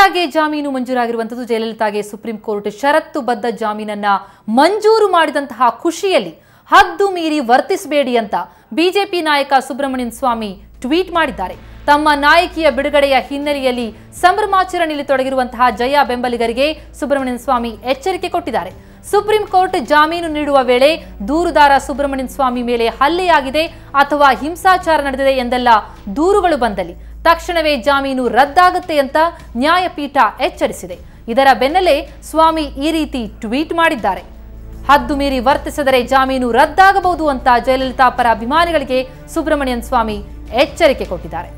ಜಯಲಲಿತಾಗೆ ಜಾಮೀನು ಮಂಜೂರಾಗಿರುವಂಥದ್ದು ಜಯಲಲಿತಾಗೆ supreme court ಷರತ್ತುಬದ್ಧ ಜಾಮೀನನ್ನ ಮಂಜೂರು ಮಾಡಿದಂತಹ ಖುಷಿಯಲ್ಲಿ ಹದ್ದು ಮೀರಿ ವರ್ತಿಸಬೇಡಿ ಅಂತ ಬಿಜೆಪಿ ನಾಯಕ ಸುಬ್ರಹ್ಮಣ್ಯನ್ ಸ್ವಾಮಿ ಟ್ವೀಟ್ ಮಾಡಿದ್ದಾರೆ ತಮ್ಮ ನಾಯಕಿಯ ಬಿಡುಗಡೆಯ ಹಿನ್ನೆಲೆಯಲ್ಲಿ ಸಂಭ್ರಮಾಚರಣೆಯಲ್ಲಿ ತೊಡಗಿರುವಂತಹ ಜಯ ಬೆಂಬಲಿಗರಿಗೆ ಸುಬ್ರಹ್ಮಣ್ಯನ್ ಸ್ವಾಮಿ ಎಚ್ಚರಿಕೆ ಕೊಟ್ಟಿದ್ದಾರೆ ಸುಪ್ರೀಂ ಕೋರ್ಟ್ ಜಾಮೀನು ನೀಡುವ ವೇಳೆ ದೂರುದಾರ ಸುಬ್ರಹ್ಮಣ್ಯನ್ ಸ್ವಾಮಿ ಮೇಲೆ ಹಲ್ಲೆಯಾಗಿದೆ ಅಥವಾ ಹಿಂಸಾಚಾರ ನಡೆದಿದೆ ಎಂದೆಲ್ಲ ದೂರುಗಳು ಬಂದಲ್ಲಿ ತಕ್ಷಣವೇ ಜಾಮೀನು ರದ್ದಾಗುತ್ತೆ ಅಂತ ನ್ಯಾಯಪೀಠ ಎಚ್ಚರಿಸಿದೆ ಇದರ ಬೆನ್ನಲ್ಲೇ ಸ್ವಾಮಿ ಈ ರೀತಿ ಟ್ವೀಟ್ ಮಾಡಿದ್ದಾರೆ ಹದ್ದು ಮೀರಿ ವರ್ತಿಸಿದರೆ ಜಾಮೀನು ರದ್ದಾಗಬಹುದು ಅಂತ ಜಯಲಲಿತಾ ಪರ ಅಭಿಮಾನಿಗಳಿಗೆ ಸುಬ್ರಹ್ಮಣ್ಯನ್ ಸ್ವಾಮಿ ಎಚ್ಚರಿಕೆ ಕೊಟ್ಟಿದ್ದಾರೆ